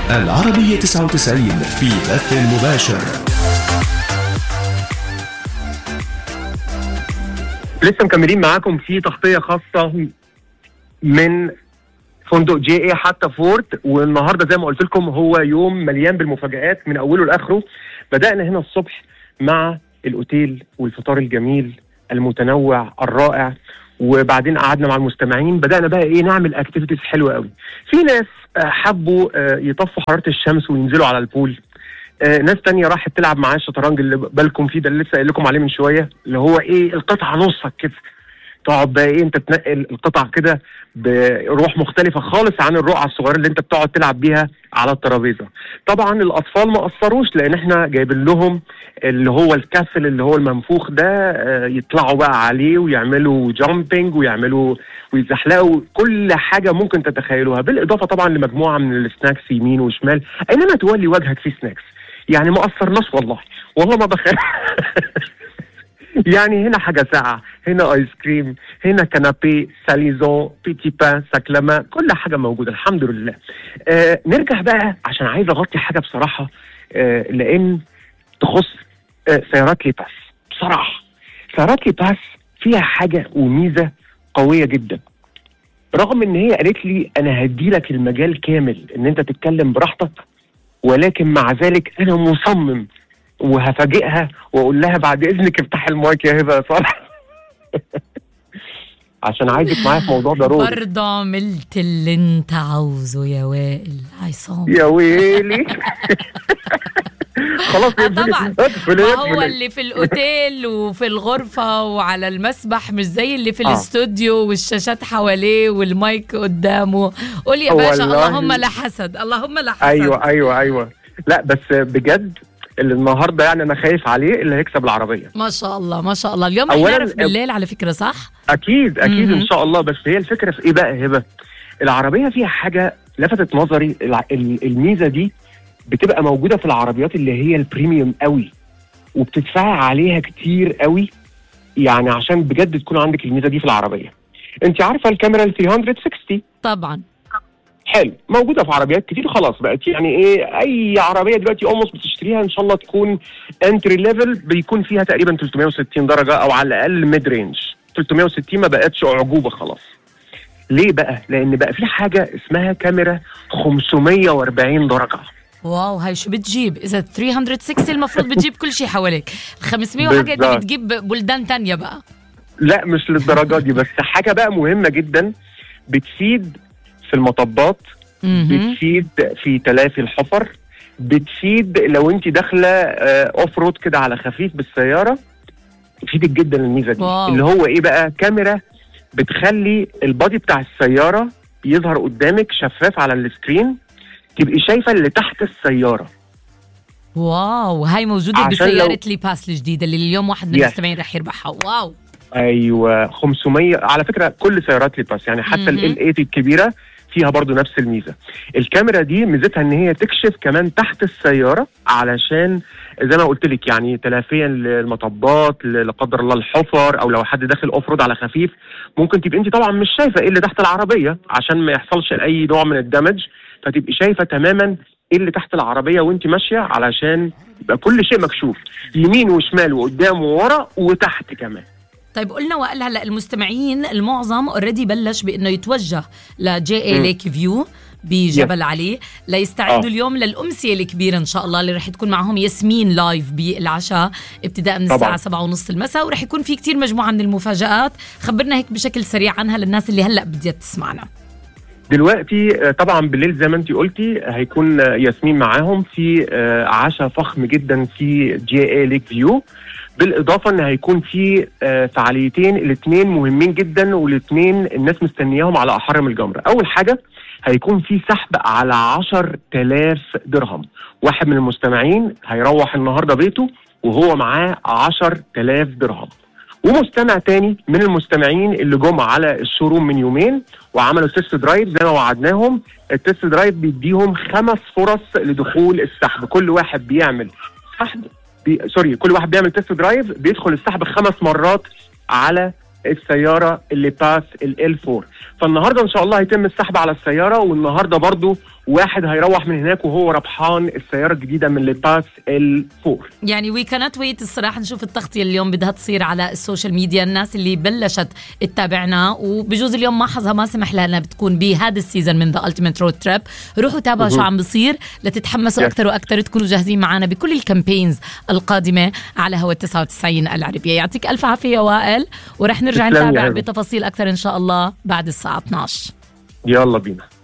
العربية 99 في بث مباشر لسه مكملين معاكم في تغطيه خاصه من فندق جي اي حتى فورت والنهارده زي ما قلت لكم هو يوم مليان بالمفاجآت من اوله لاخره بدانا هنا الصبح مع الاوتيل والفطار الجميل المتنوع الرائع وبعدين قعدنا مع المستمعين بدانا بقى ايه نعمل اكتيفيتيز حلوه قوي في ناس آه، حبوا آه، يطفوا حراره الشمس وينزلوا على البول آه، ناس تانية راحت تلعب معاه الشطرنج اللي بالكم فيه ده اللي لسه قايل لكم عليه من شويه اللي هو ايه القطعه نصك كده تقعد بقى ايه انت تنقل القطع كده بروح مختلفه خالص عن الرقعه الصغيره اللي انت بتقعد تلعب بيها على الترابيزه. طبعا الاطفال ما قصروش لان احنا جايبين لهم اللي هو الكاسل اللي هو المنفوخ ده آه، يطلعوا بقى عليه ويعملوا جامبنج ويعملوا ويزحلقوا كل حاجه ممكن تتخيلوها بالاضافه طبعا لمجموعه من السناكس يمين وشمال اينما تولي وجهك في سناكس. يعني ما قصرناش والله والله ما بخاف يعني هنا حاجة ساعة هنا ايس كريم هنا كنابي ساليزون بيتي بان ساكلما كل حاجة موجودة الحمد لله آه نرجع بقى عشان عايز اغطي حاجة بصراحة آه لان تخص آه سيارات لي باس بصراحة سيارات لي باس فيها حاجة وميزة قوية جدا رغم ان هي قالت لي انا هدي لك المجال كامل ان انت تتكلم براحتك ولكن مع ذلك انا مصمم وهفاجئها واقول لها بعد اذنك افتح المايك يا هبه يا صالح عشان عايزك معايا في موضوع ضروري برضه عملت اللي انت عاوزه يا وائل عصام يا ويلي خلاص آه يقفل- طبعا اقفل- ما هو اقفل. اللي في الاوتيل وفي الغرفه وعلى المسبح مش زي اللي في آه. الاستوديو والشاشات حواليه والمايك قدامه قول يا والله. باشا اللهم لا حسد اللهم لا حسد ايوه ايوه ايوه لا بس بجد اللي النهارده يعني انا خايف عليه اللي هيكسب العربيه ما شاء الله ما شاء الله اليوم أولاً- هنعرف بالليل على فكره صح اكيد اكيد مهم. ان شاء الله بس هي الفكره في ايه بقى يا هبه العربيه فيها حاجه لفتت نظري الع- ال- الميزه دي بتبقى موجوده في العربيات اللي هي البريميوم قوي وبتدفعي عليها كتير قوي يعني عشان بجد تكون عندك الميزه دي في العربيه انت عارفه الكاميرا ال 360 طبعا حلو موجوده في عربيات كتير خلاص بقت يعني ايه اي عربيه دلوقتي اولموست بتشتريها ان شاء الله تكون انتري ليفل بيكون فيها تقريبا 360 درجه او على الاقل ميد رينج 360 ما بقتش اعجوبه خلاص ليه بقى لان بقى في حاجه اسمها كاميرا 540 درجه واو هاي شو بتجيب اذا 360 المفروض بتجيب كل شيء حواليك ال 500 وحاجه دي بالظبط. بتجيب بلدان تانية بقى لا مش للدرجه دي بس حاجه بقى مهمه جدا بتفيد في المطبات مهم. بتفيد في تلافي الحفر بتفيد لو انت داخله اوف رود كده على خفيف بالسياره تفيدك جدا الميزه دي واو. اللي هو ايه بقى كاميرا بتخلي البادي بتاع السياره يظهر قدامك شفاف على السكرين تبقي شايفه اللي تحت السياره واو هاي موجودة عشان لو- بسيارة لي باس الجديدة اللي اليوم واحد من Yes. المستمعين رح يربحها واو ايوه 500 على فكره كل سيارات لي باس يعني حتى مهم. ال 8 الكبيره فيها برضو نفس الميزه الكاميرا دي ميزتها ان هي تكشف كمان تحت السياره علشان زي ما قلت لك يعني تلافيا للمطبات ل- لا قدر الله الحفر او لو حد داخل اوف رود على خفيف ممكن تبقي انت طبعا مش شايفه ايه اللي تحت العربيه عشان ما يحصلش اي نوع من الدمج فتبقي شايفه تماما ايه اللي تحت العربيه وانت ماشيه علشان يبقى كل شيء مكشوف يمين وشمال وقدام وورا وتحت كمان طيب قلنا وقال هلا المستمعين المعظم اوريدي بلش بانه يتوجه لجي اي مم. ليك فيو بجبل علي ليستعدوا آه. اليوم للأمسية الكبيرة إن شاء الله اللي رح تكون معهم ياسمين لايف بالعشاء ابتداء من طبعاً. الساعة سبعة ونص المساء ورح يكون في كتير مجموعة من المفاجآت خبرنا هيك بشكل سريع عنها للناس اللي هلأ بدها تسمعنا دلوقتي آه، طبعا بالليل زي ما انت قلتي هيكون آه، ياسمين معاهم في آه، عشاء فخم جدا في جي اي ليك فيو بالاضافه ان هيكون في آه، فعاليتين الاثنين مهمين جدا والاثنين الناس مستنياهم على احرم الجمره اول حاجه هيكون في سحب على 10000 درهم واحد من المستمعين هيروح النهارده بيته وهو معاه 10000 درهم ومستمع تاني من المستمعين اللي جم على الشوروم من يومين وعملوا تيست درايف زي ما وعدناهم التيست درايف بيديهم خمس فرص لدخول السحب كل واحد بيعمل سحب بي... سوري كل واحد بيعمل تيست درايف بيدخل السحب خمس مرات على السياره اللي باس ال 4 فالنهارده ان شاء الله هيتم السحب على السياره والنهارده برضو واحد هيروح من هناك وهو ربحان السياره الجديده من لباس الفور يعني وي كانت ويت الصراحه نشوف التغطيه اليوم بدها تصير على السوشيال ميديا الناس اللي بلشت تتابعنا وبجوز اليوم ما حظها ما سمح لها انها بتكون بهذا السيزون من ذا التيميت رود تريب روحوا تابعوا شو عم بصير لتتحمسوا Yes. اكثر واكثر تكونوا جاهزين معنا بكل الكامبينز القادمه على هوا 99 العربيه يعطيك الف عافيه يا وائل ورح نرجع تسلمي يا نتابع هبة. بتفاصيل اكثر ان شاء الله بعد الساعه 12 يلا بينا